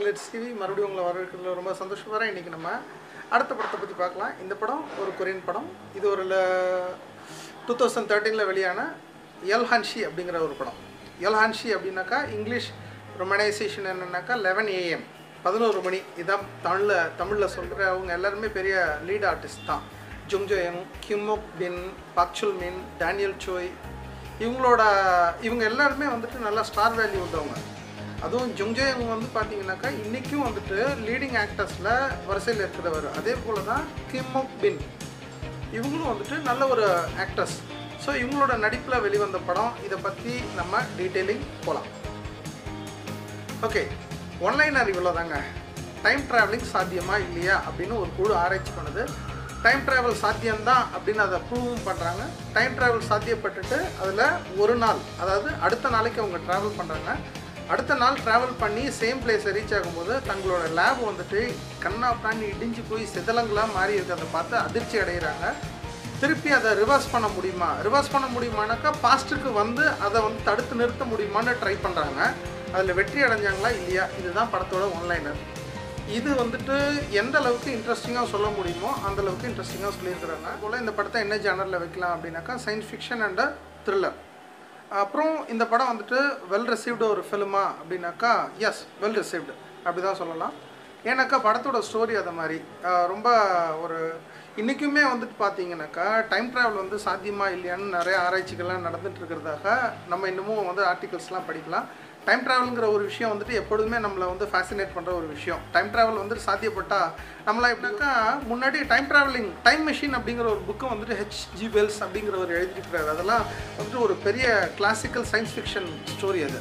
let's TV மறுபடியும் உங்களை வரவேற்கிறதுல ரொம்ப சந்தோஷப்படுறேன் இன்றைக்கி நம்ம அடுத்த படத்தை பற்றி பார்க்கலாம் இந்த படம் ஒரு கொரியன் படம் இது ஒரு டூ தௌசண்ட் தேர்ட்டீனில் வெளியான எல் ஹன்ஷி அப்படிங்கிற ஒரு படம் எல் ஹன்ஷி அப்படின்னாக்கா இங்கிலீஷ் ரொமனைசேஷன் என்னன்னாக்கா லெவன் ஏஎம் பதினோரு மணி இதான் தமிழில் தமிழில் சொல்கிறவங்க எல்லாருமே பெரிய லீட் ஆர்டிஸ்ட் தான் ஜுங்ஜோயங் கிம்மோக் பின் பாக்சுல் மின் டேனியல் சோய் இவங்களோட இவங்க எல்லாருமே வந்துட்டு நல்லா ஸ்டார் வேல்யூ உள்ளவங்க அதுவும் ஜுங்ஜேங் வந்து பார்த்தீங்கன்னாக்கா இன்றைக்கும் வந்துட்டு லீடிங் ஆக்டர்ஸில் வரிசையில் இருக்கிறவர் அதே போல் தான் கிம்மோக் பின் இவங்களும் வந்துட்டு நல்ல ஒரு ஆக்டர்ஸ் ஸோ இவங்களோட நடிப்பில் வெளிவந்த படம் இதை பற்றி நம்ம டீட்டெயிலிங் போகலாம் ஓகே ஒன்லைனர் இவ்வளோ தாங்க டைம் ட்ராவலிங் சாத்தியமா இல்லையா அப்படின்னு ஒரு குழு ஆராய்ச்சி பண்ணுது டைம் ட்ராவல் சாத்தியம்தான் அப்படின்னு அதை ப்ரூவும் பண்ணுறாங்க டைம் ட்ராவல் சாத்தியப்பட்டுட்டு அதில் ஒரு நாள் அதாவது அடுத்த நாளைக்கு அவங்க ட்ராவல் பண்ணுறாங்க அடுத்த நாள் ட்ராவல் பண்ணி சேம் பிளேஸை ரீச் ஆகும்போது தங்களோட லேப் வந்துட்டு கண்ணா பிராணி இடிஞ்சு போய் சிதலங்களாக மாறி இருக்கிறத பார்த்து அதிர்ச்சி அடைகிறாங்க திருப்பி அதை ரிவர்ஸ் பண்ண முடியுமா ரிவர்ஸ் பண்ண முடியுமானாக்கா பாஸ்ட்டுக்கு வந்து அதை வந்து தடுத்து நிறுத்த முடியுமான்னு ட்ரை பண்ணுறாங்க அதில் வெற்றி அடைஞ்சாங்களா இல்லையா இதுதான் படத்தோட ஒன்லைனர் இது வந்துட்டு எந்த அளவுக்கு இன்ட்ரெஸ்டிங்காக சொல்ல முடியுமோ அந்த அளவுக்கு இன்ட்ரெஸ்டிங்காக சொல்லியிருக்கிறாங்க போல் இந்த படத்தை என்ன ஜானரில் வைக்கலாம் அப்படின்னாக்கா சயின்ஸ் ஃபிக்ஷன் அண்ட் த்ரில்லர் அப்புறம் இந்த படம் வந்துட்டு வெல் ரிசீவ்டு ஒரு ஃபிலிமா அப்படின்னாக்கா எஸ் வெல் ரிசீவ்டு அப்படி தான் சொல்லலாம் ஏன்னாக்கா படத்தோட ஸ்டோரி அதை மாதிரி ஆஹ் ரொம்ப ஒரு இன்றைக்குமே வந்துட்டு பார்த்தீங்கன்னாக்கா டைம் ட்ராவல் வந்து சாத்தியமா இல்லையான்னு நிறைய ஆராய்ச்சிகள்லாம் நடந்துட்டு இருக்கிறதாக நம்ம இன்னமும் வந்து ஆர்டிகல்ஸ்லாம் படிக்கலாம் டைம் ட்ராவலுங்கிற ஒரு விஷயம் வந்துட்டு எப்பொழுதுமே நம்மளை வந்து ஃபேசினேட் பண்ணுற ஒரு விஷயம் டைம் ட்ராவல் வந்துட்டு சாத்தியப்பட்டா நம்மளா எப்படின்னாக்கா முன்னாடி டைம் ட்ராவலிங் டைம் மிஷின் அப்படிங்கிற ஒரு புக்கை வந்துட்டு ஹெச் ஜி வெல்ஸ் அப்படிங்கிறவர் எழுதியிருக்கிறார் அதெல்லாம் வந்துட்டு ஒரு பெரிய கிளாசிக்கல் சயின்ஸ் ஃபிக்ஷன் ஸ்டோரி அது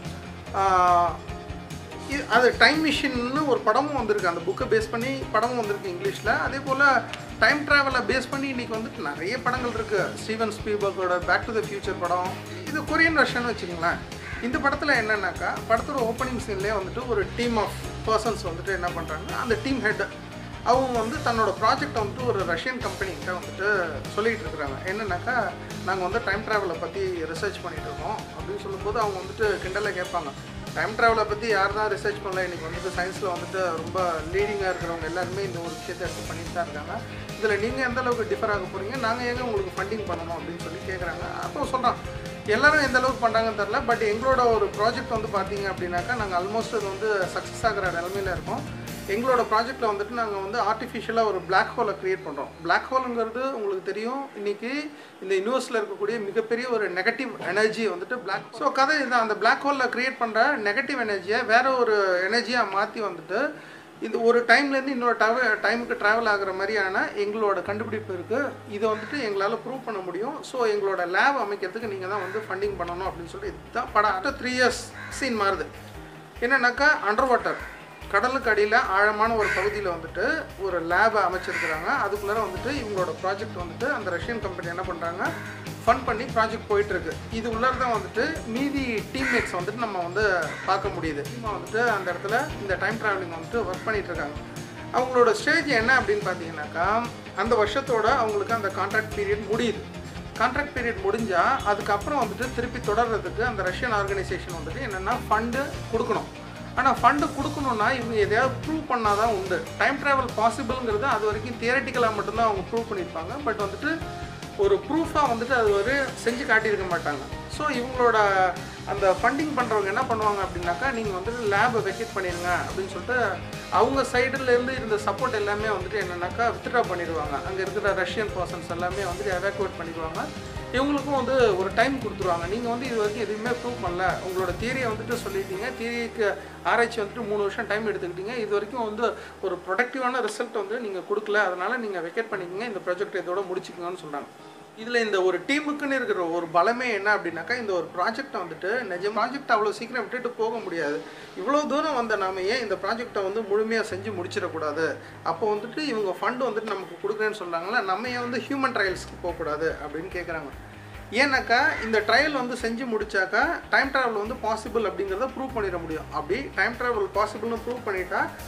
ஆஹ் இது- அது டைம் மிஷின்னு ஒரு படமும் வந்திருக்கு அந்த புக்கை பேஸ் பண்ணி படமும் வந்திருக்கு இங்கிலீஷில் அதே போல் டைம் ட்ராவலை பேஸ் பண்ணி இன்றைக்கி வந்துட்டு நிறைய படங்கள் இருக்குது ஸ்டீவன் ஸ்பீபர்கோட பேக் டு த ஃபியூச்சர் படம் இது கொரியன் வெர்ஷன் வச்சுக்கோங்களேன் இந்த படத்தில் என்னன்னாக்கா படத்தோட ஓப்பனிங் சீன்லேயே வந்துட்டு ஒரு டீம் ஆஃப் பர்சன்ஸ் வந்துட்டு என்ன பண்ணுறாங்க அந்த டீம் ஹெட் அவங்க வந்து தன்னோட ப்ராஜெக்டை வந்துட்டு ஒரு ரஷ்யன் கம்பெனிகிட்ட வந்துட்டு சொல்லிகிட்டு இருக்கிறாங்க என்னன்னாக்கா நாங்கள் வந்து டைம் ட்ராவலை பற்றி ரிசர்ச் பண்ணிட்டு இருக்கோம் அப்படின்னு சொல்லும்போது அவங்க வந்துட்டு கிண்டலை கேட்பாங்க டைம் ட்ராவலை பற்றி யார் தான் ரிசர்ச் பண்ணல இன்றைக்கி வந்துட்டு சயின்ஸில் வந்துட்டு ரொம்ப லீடிங்காக இருக்கிறவங்க எல்லாருமே இந்த ஒரு விஷயத்தை எடுத்து பண்ணிட்டு தான் இருக்காங்க இதில் நீங்கள் எந்த அளவுக்கு டிஃபர் ஆக போகிறீங்க நாங்கள் ஏங்க உங்களுக்கு ஃபண்டிங் பண்ணணும் அப்படின்னு சொல்லி கேட்குறாங்க அப்போ சொல்கிறான் எல்லாரும் எந்த அளவுக்கு பண்ணுறாங்கன்னு தெரில பட் எங்களோட ஒரு ப்ராஜெக்ட் வந்து பார்த்தீங்க அப்படின்னாக்கா நாங்கள் ஆல்மோஸ்ட் அது வந்து சக்ஸஸ் ஆகிற நிலமையில இருக்கோம் எங்களோட ப்ராஜெக்ட்டில் வந்துட்டு நாங்கள் வந்து ஆர்டிஃபிஷியலாக ஒரு பிளாக் ஹோலை க்ரியேட் பண்ணுறோம் பிளாக் ஹோலுங்கிறது உங்களுக்கு தெரியும் இன்றைக்கி இந்த யூனிவர்ஸில் இருக்கக்கூடிய மிகப்பெரிய ஒரு நெகட்டிவ் எனர்ஜி வந்துட்டு பிளாக் ஸோ கதை இதுதான் அந்த பிளாக் ஹோலில் க்ரியேட் பண்ணுற நெகட்டிவ் எனர்ஜியை வேற ஒரு எனர்ஜியாக மாற்றி வந்துட்டு இது ஒரு டைம்லேருந்து இன்னொரு டவ டைமுக்கு ட்ராவல் ஆகுற மாதிரியான எங்களோட கண்டுபிடிப்பு இருக்குது இதை வந்துட்டு எங்களால் ப்ரூவ் பண்ண முடியும் ஸோ எங்களோட லேப் அமைக்கிறதுக்கு நீங்கள் தான் வந்து ஃபண்டிங் பண்ணணும் அப்படின்னு சொல்லிட்டு இதுதான் படம் ஆஃப்டர் த்ரீ இயர்ஸ் சீன் மாறுது என்னன்னாக்கா அண்டர் வாட்டர் கடலுக்கு அடியில் ஆழமான ஒரு பகுதியில் வந்துட்டு ஒரு லேபை அமைச்சிருக்கிறாங்க அதுக்குள்ளார வந்துட்டு இவங்களோட ப்ராஜெக்ட் வந்துட்டு அந்த ரஷ்யன் கம்பெனி என்ன பண்ணுறாங்க ஃபன் பண்ணி ப்ராஜெக்ட் போயிட்டுருக்கு இது உள்ளார தான் வந்துட்டு மீதி டீம்மேட்ஸ் வந்துட்டு நம்ம வந்து பார்க்க முடியுது டீமாக வந்துட்டு அந்த இடத்துல இந்த டைம் ட்ராவலிங் வந்துட்டு ஒர்க் பண்ணிட்டு இருக்காங்க அவங்களோட ஸ்டேஜ் என்ன அப்படின்னு பார்த்தீங்கன்னாக்கா அந்த வருஷத்தோட அவங்களுக்கு அந்த கான்ட்ராக்ட் பீரியட் முடியுது கான்ட்ராக்ட் பீரியட் முடிஞ்சால் அதுக்கப்புறம் வந்துட்டு திருப்பி தொடர்றதுக்கு அந்த ரஷ்யன் ஆர்கனைசேஷன் வந்துட்டு என்னென்னா ஃபண்டு கொடுக்கணும் ஆனால் ஃபண்டு கொடுக்கணுன்னா இவங்க எதையாவது ப்ரூவ் பண்ணால் தான் உண்டு டைம் ட்ராவல் பாசிபிள்ங்கிறது அது வரைக்கும் தியரட்டிக்கலாக மட்டும்தான் அவங்க ப்ரூவ் பண்ணியிருப்பாங்க பட் வந்துட்டு ஒரு ப்ரூஃபாக வந்துட்டு அது ஒரு செஞ்சு காட்டியிருக்க மாட்டாங்க ஸோ இவங்களோட அந்த ஃபண்டிங் பண்ணுறவங்க என்ன பண்ணுவாங்க அப்படின்னாக்கா நீங்கள் வந்துட்டு லேபை வெக்கேட் பண்ணிடுங்க அப்படின்னு சொல்லிட்டு அவங்க சைடுலேருந்து இருந்த சப்போர்ட் எல்லாமே வந்துட்டு என்னென்னாக்கா வித்ட்ரா பண்ணிடுவாங்க அங்கே இருக்கிற ரஷ்யன் பர்சன்ஸ் எல்லாமே வந்துட்டு எவாக்குவேட் பண்ணிடுவாங்க இவங்களுக்கும் வந்து ஒரு டைம் கொடுத்துருவாங்க நீங்கள் வந்து இது வரைக்கும் எதுவுமே ப்ரூவ் பண்ணல உங்களோட தியரியை வந்துட்டு சொல்லிட்டீங்க தியரிக்கு ஆராய்ச்சி வந்துட்டு மூணு வருஷம் டைம் எடுத்துக்கிட்டீங்க இது வரைக்கும் வந்து ஒரு ப்ரொடக்டிவான ரிசல்ட் வந்து நீங்கள் கொடுக்கல அதனால் நீங்கள் வெக்கேட் பண்ணிக்கங்க இந்த ப்ராஜெக்ட் இதோட முடிச்சுக்கோங்கன்னு சொல்கிறாங்க இதில் இந்த ஒரு டீமுக்குன்னு இருக்கிற ஒரு பலமே என்ன அப்படின்னாக்கா இந்த ஒரு ப்ராஜெக்டை வந்துட்டு நிஜ ப்ராஜெக்ட் அவ்வளோ சீக்கிரம் விட்டுட்டு போக முடியாது இவ்வளோ தூரம் வந்த நாம ஏன் இந்த ப்ராஜெக்டை வந்து முழுமையாக செஞ்சு முடிச்சிடக்கூடாது அப்போ வந்துட்டு இவங்க ஃபண்டு வந்துட்டு நமக்கு கொடுக்குறேன்னு சொல்கிறாங்களா நம்ம ஏன் வந்து ஹியூமன் ட்ரையல்ஸ்க்கு போகக்கூடாது அப்படின்னு கேட்குறாங்க ஏன்னாக்கா இந்த ட்ரையல் வந்து செஞ்சு முடிச்சாக்கா டைம் ட்ராவல் வந்து பாசிபிள் அப்படிங்கிறத ப்ரூவ் பண்ணிட முடியும் அப்படி டைம் ட்ராவல் பாசிபிள்னு ப்ரூவ் பண்ணிட்டா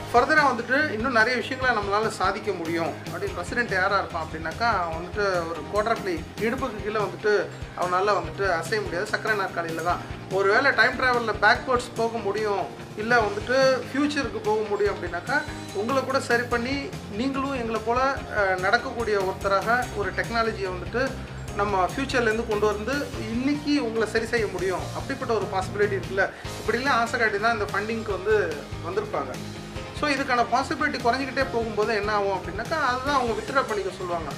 ஃபர்தராக வந்துட்டு இன்னும் நிறைய விஷயங்களை நம்மளால் சாதிக்க முடியும் அப்படின்னு பிரசிடென்ட் யாராக இருப்பான் அப்படின்னாக்கா அவன் வந்துட்டு ஒரு குவாட்ரப்ளி இடுப்புக்கு கீழே வந்துட்டு அவனால் வந்துட்டு அசைய முடியாது சக்கரை நாற்காலியில் தான் ஒருவேளை டைம் ட்ராவலில் பேக்வேர்ட்ஸ் போக முடியும் இல்லை வந்துட்டு ஃப்யூச்சருக்கு போக முடியும் அப்படின்னாக்கா உங்களை கூட சரி பண்ணி நீங்களும் எங்களை போல் அஹ், நடக்கக்கூடிய ஒருத்தராக ஒரு டெக்னாலஜியை வந்துட்டு நம்ம ஃப்யூச்சர்லேருந்து கொண்டு வந்து இன்னைக்கு உங்களை சரி செய்ய முடியும் அப்படிப்பட்ட ஒரு பாசிபிலிட்டி இருக்குல்ல இப்படிலாம் ஆசை காட்டி தான் இந்த ஃபண்டிங்க்கு வந்து வந்திருப்பாங்க ஸோ இதுக்கான பாசிபிலிட்டி குறைஞ்சிக்கிட்டே போகும்போது என்ன ஆகும் அப்படின்னாக்கா அதுதான் அவங்க வித்ட்ரா பண்ணிக்க சொல்லுவாங்க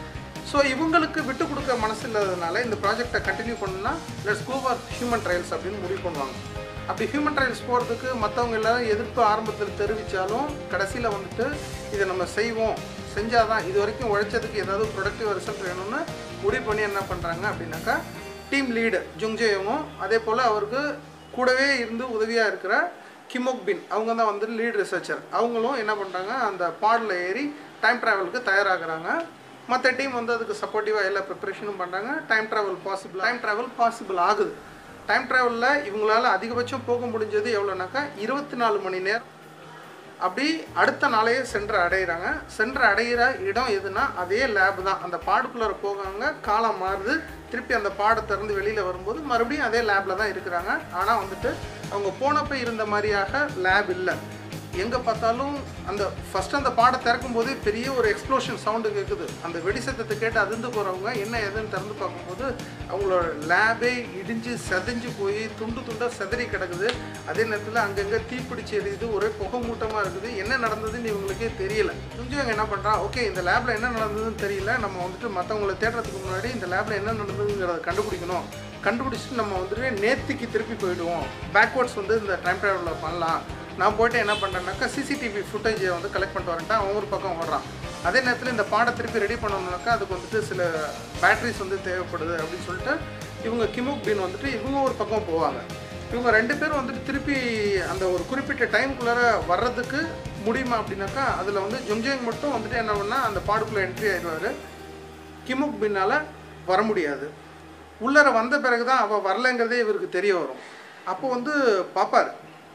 ஸோ இவங்களுக்கு விட்டு கொடுக்க மனசு இல்லாததுனால இந்த ப்ராஜெக்டை கண்டினியூ பண்ணணும்னா let's go for human trials அப்படின்னு முடிவு பண்ணுவாங்க அப்படி ஹியூமன் ட்ரையல்ஸ் போகிறதுக்கு மற்றவங்க எல்லாரும் எதிர்ப்பு ஆரம்பத்தில் தெரிவித்தாலும் கடைசியில் வந்துட்டு இதை நம்ம செய்வோம் செஞ்சால் தான் இது வரைக்கும் உழைச்சதுக்கு ஏதாவது ப்ரொடக்டிவ் ரிசல்ட் வேணும்னு முடிவு பண்ணி என்ன பண்ணுறாங்க அப்படின்னாக்கா டீம் லீடு ஜுங்ஜேவும் அதே போல் அவருக்கு கூடவே இருந்து உதவியாக இருக்கிற கிமோக் பின் அவங்க தான் வந்து லீட் ரிசர்ச்சர் அவங்களும் என்ன பண்ணுறாங்க அந்த பாடில் ஏறி டைம் ட்ராவலுக்கு தயாராகிறாங்க மற்ற டீம் வந்து அதுக்கு சப்போர்ட்டிவாக எல்லா ப்ரிப்பரேஷனும் பண்ணுறாங்க time travel possible time travel possible ஆகுது டைம் ட்ராவலில் இவங்களால அதிகபட்சம் போக முடிஞ்சது எவ்வளோனாக்கா இருபத்தி நாலு மணி நேரம் அப்படி அடுத்த நாளையே சென்று அடையிறாங்க சென்று அடையிற இடம் எதுனா அதே லேப் தான் அந்த பாடுக்குள்ளார போகாங்க காலம் மாறுது திருப்பி அந்த பாடை திறந்து வெளியில் வரும்போது மறுபடியும் அதே லேபில் தான் இருக்கிறாங்க ஆனால் வந்துட்டு அவங்க போனப்போ இருந்த மாதிரியாக லேப் இல்லை எங்கே பார்த்தாலும் அந்த ஃபஸ்ட் அந்த பாடை திறக்கும் போதே பெரிய ஒரு எக்ஸ்ப்ளோஷன் சவுண்டு கேட்குது அந்த வெடி சத்தத்தை கேட்டு அதிர்ந்து போகிறவங்க என்ன ஏதுன்னு திறந்து பார்க்கும்போது அவங்களோட லேபே இடிஞ்சு செதஞ்சு போய் துண்டு துண்டாக செதறி கிடக்குது அதே நேரத்தில் அங்கங்கே தீப்பிடிச்சு எரியுது ஒரே புகை மூட்டமாக இருக்குது என்ன நடந்ததுன்னு இவங்களுக்கே தெரியல துஞ்சவங்க என்ன பண்ணுறான் ஓகே இந்த லேபில் என்ன நடந்ததுன்னு தெரியல நம்ம வந்துட்டு மற்றவங்கள தேடுறதுக்கு முன்னாடி இந்த லேபில் என்ன நடந்ததுங்கிறத கண்டுபிடிக்கணும் கண்டுபிடிச்சிட்டு நம்ம வந்துட்டு நேத்திக்கு திருப்பி போயிடுவோம் பேக்வேர்ட்ஸ் வந்து இந்த டைம் ட்ராவலில் பண்ணலாம் நான் போயிட்டு என்ன பண்ணுறேன்னாக்கா சிசிடிவி ஃபுட்டேஜை வந்து கலெக்ட் பண்ணிட்டு வரேன்ட்டா அவன் ஒரு பக்கம் ஓடுறான் அதே நேரத்தில் இந்த பாடம் திருப்பி ரெடி பண்ணணும்னாக்கா அதுக்கு வந்துட்டு சில பேட்டரிஸ் வந்து தேவைப்படுது அப்படின்னு சொல்லிட்டு இவங்க கிமுக் பின் வந்துட்டு இவங்க ஒரு பக்கம் போவாங்க இவங்க ரெண்டு பேரும் வந்துட்டு திருப்பி அந்த ஒரு குறிப்பிட்ட டைமுக்குள்ளார வர்றதுக்கு முடியுமா அப்படின்னாக்கா அதில் வந்து ஜொங்ஜோங் மட்டும் வந்துட்டு என்ன பண்ணால் அந்த பாடுக்குள்ளே என்ட்ரி ஆயிடுவார் கிமுக் பின்னால் வர முடியாது உள்ளர வந்த பிறகு தான் அவள் வரலைங்கிறதே இவருக்கு தெரிய வரும் அப்போ வந்து பார்ப்பார்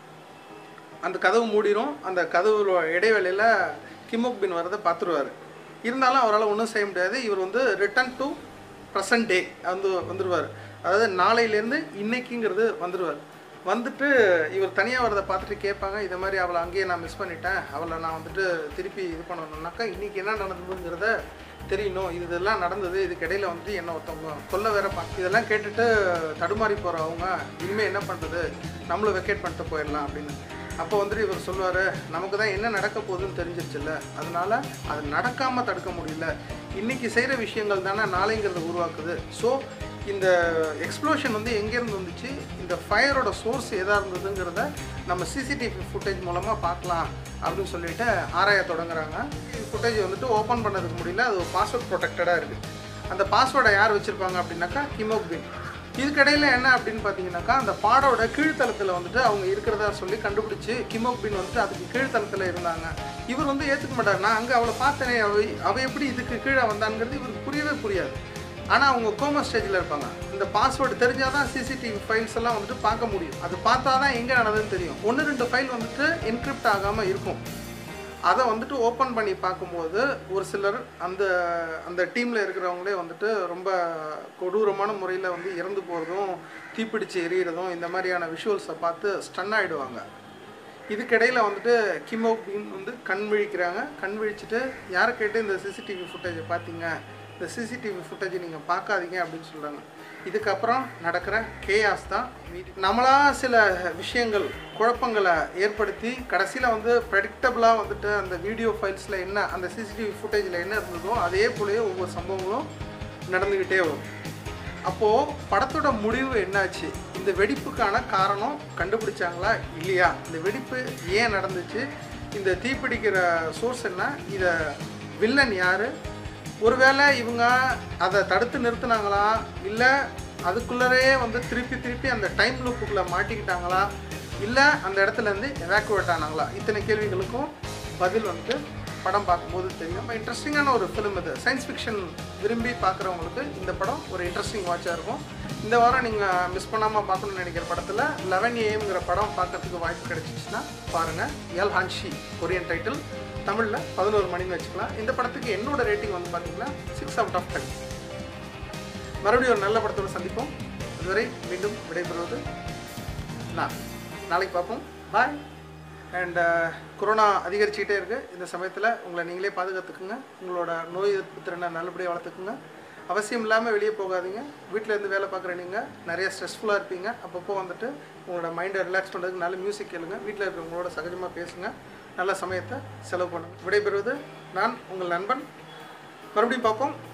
அந்த கதவு மூடிரும் அந்த கதவு இடைவேளையில் கிமுக் பின் வரதை பார்த்துருவார் இருந்தாலும் அவரால் ஒன்றும் செய்ய முடியாது இவர் வந்து ரிட்டன் டு ப்ரெசன்ட் டே வந்து வந்துடுவார் அதாவது நாளையிலேருந்து இன்னைக்குங்கிறது வந்துடுவார் வந்துட்டு இவர் தனியாக வரதை பார்த்துட்டு கேட்பாங்க இதை மாதிரி அவளை அங்கேயே நான் மிஸ் பண்ணிட்டேன் அவளை நான் வந்துட்டு திருப்பி இது பண்ணணும்னாக்கா இன்றைக்கி என்ன நடந்ததுங்கிறத தெரியணும் இது இதெல்லாம் நடந்தது இதுக்கு இடையில வந்து என்ன ஒருத்தவங்க கொல்ல வேற பா இதெல்லாம் கேட்டுட்டு தடுமாறி போகிற அவங்க இனிமேல் என்ன பண்ணுறது நம்மளும் வெக்கேட் பண்ணிட்டு போயிடலாம் அப்படின்னு அப்போ வந்துட்டு இவர் சொல்லுவார் நமக்கு தான் என்ன நடக்க போகுதுன்னு தெரிஞ்சிருச்சுல்ல அதனால அது நடக்காமல் தடுக்க முடியல இன்னைக்கு செய்கிற விஷயங்கள் தானே நாளைங்கிறத உருவாக்குது ஸோ இந்த எக்ஸ்ப்ளோஷன் வந்து எங்கேருந்து வந்துச்சு இந்த ஃபயரோட சோர்ஸ் எதாக இருந்ததுங்கிறத நம்ம சிசிடிவி ஃபுட்டேஜ் மூலமாக பார்க்கலாம் அப்படின்னு சொல்லிட்டு ஆராய தொடங்குறாங்க ஃபுட்டேஜ் வந்துட்டு ஓப்பன் பண்ணதுக்கு முடியல அது பாஸ்வேர்ட் ப்ரொடெக்டடாக இருக்குது அந்த பாஸ்வேர்டை யார் வச்சுருப்பாங்க அப்படின்னாக்கா ஹிமோக்பின் இதுக்கிடையில் என்ன அப்படின்னு பார்த்தீங்கன்னாக்கா அந்த பாடோட கீழ்த்தளத்தில் வந்துட்டு அவங்க இருக்கிறதா சொல்லி கண்டுபிடிச்சி கிமோக்பின் வந்துட்டு அதுக்கு கீழ்த்தளத்தில் இருந்தாங்க இவர் வந்து ஏற்றுக்க மாட்டார் நான் அங்கே அவளை பார்த்தேனே அவ அவ எப்படி இதுக்கு கீழே வந்தாங்கிறது இவருக்கு புரியவே புரியாது ஆனால் அவங்க கோமா ஸ்டேஜில் இருப்பாங்க இந்த பாஸ்வேர்டு தெரிஞ்சால் தான் சிசிடிவி ஃபைல்ஸ் எல்லாம் வந்துட்டு பார்க்க முடியும் அது பார்த்தா தான் எங்கே நடந்ததுன்னு தெரியும் ஒன்று ரெண்டு ஃபைல் வந்துட்டு என்கிரிப்ட் ஆகாமல் இருக்கும் அதை வந்துட்டு ஓப்பன் பண்ணி பார்க்கும்போது ஒரு சிலர் அந்த அந்த டீமில் இருக்கிறவங்களே வந்துட்டு ரொம்ப கொடூரமான முறையில் வந்து இறந்து போகிறதும் தீப்பிடிச்சு எரியறதும் இந்த மாதிரியான விஷுவல்ஸை பார்த்து ஸ்டன் ஆகிடுவாங்க இதுக்கிடையில் வந்துட்டு கிமோபின் வந்து கண் விழிக்கிறாங்க கண் விழிச்சிட்டு யாரை கேட்டு இந்த சிசிடிவி ஃபுட்டேஜை பார்த்தீங்க இந்த சிசிடிவி ஃபுட்டேஜை நீங்கள் பார்க்காதீங்க அப்படின்னு சொல்கிறாங்க இதுக்கப்புறம் நடக்கிற கேயாஸ் தான் மீதி நம்மளா சில விஷயங்கள் குழப்பங்களை ஏற்படுத்தி கடைசியில் வந்து ப்ரெடிக்டபுளாக வந்துட்டு அந்த வீடியோ ஃபைல்ஸில் என்ன அந்த சிசிடிவி ஃபுட்டேஜில் என்ன இருந்ததோ அதே போலவே ஒவ்வொரு சம்பவங்களும் நடந்துக்கிட்டே வரும் அப்போது படத்தோட முடிவு என்னாச்சு இந்த வெடிப்புக்கான காரணம் கண்டுபிடிச்சாங்களா இல்லையா இந்த வெடிப்பு ஏன் நடந்துச்சு இந்த தீப்பிடிக்கிற சோர்ஸ் என்ன இதை வில்லன் யார் ஒருவேளை இவங்க அதை தடுத்து நிறுத்துனாங்களா இல்லை அதுக்குள்ளரே வந்து திருப்பி திருப்பி அந்த டைம் லூப்புக்குள்ளே மாட்டிக்கிட்டாங்களா இல்லை அந்த இடத்துல இருந்து எவாக்குவேட் ஆனாங்களா இத்தனை கேள்விகளுக்கும் பதில் வந்து படம் பார்க்கும்போது தெரியும் ரொம்ப இன்ட்ரெஸ்டிங்கான ஒரு ஃபிலிம் இது சயின்ஸ் ஃபிக்ஷன் விரும்பி பார்க்குறவங்களுக்கு இந்த படம் ஒரு இன்ட்ரெஸ்டிங் வாட்சாக இருக்கும் இந்த வாரம் நீங்கள் மிஸ் பண்ணாமல் பார்க்கணும்னு நினைக்கிற படத்தில் லெவன் ஏஎம்ங்கிற படம் பார்க்கறதுக்கு வாய்ப்பு கிடைச்சிச்சுன்னா பாருங்கள் எல் ஹான்ஷி கொரியன் டைட்டில் தமிழில் பதினோரு மணின்னு வச்சுக்கலாம் இந்த படத்துக்கு என்னோட ரேட்டிங் வந்து பார்த்தீங்கன்னா சிக்ஸ் அவுட் ஆஃப் டென் மறுபடியும் ஒரு நல்ல படத்தோட சந்திப்போம் இதுவரை மீண்டும் விடைபெறுவது நான் நாளைக்கு பார்ப்போம் பாய் அண்ட் கொரோனா அதிகரிச்சுக்கிட்டே இருக்குது இந்த சமயத்தில் உங்களை நீங்களே பாதுகாத்துக்குங்க உங்களோட நோய் எதிர்ப்பு திறனை நல்லபடியாக வளர்த்துக்குங்க அவசியம் இல்லாமல் வெளியே போகாதீங்க வீட்டில் இருந்து வேலை பார்க்குற நீங்கள் நிறைய ஸ்ட்ரெஸ்ஃபுல்லாக இருப்பீங்க அப்பப்போ வந்துட்டு உங்களோட மைண்டை ரிலாக்ஸ் பண்ணுறதுக்கு நல்ல மியூசிக் கேளுங்க வீட்டில் இருக்கிறவங்களோட சகஜமாக பேசுங்க நல்ல சமயத்தை செலவு பண்ணுங்க விடைபெறுவது நான் உங்கள் நண்பன் மறுபடியும் பார்ப்போம்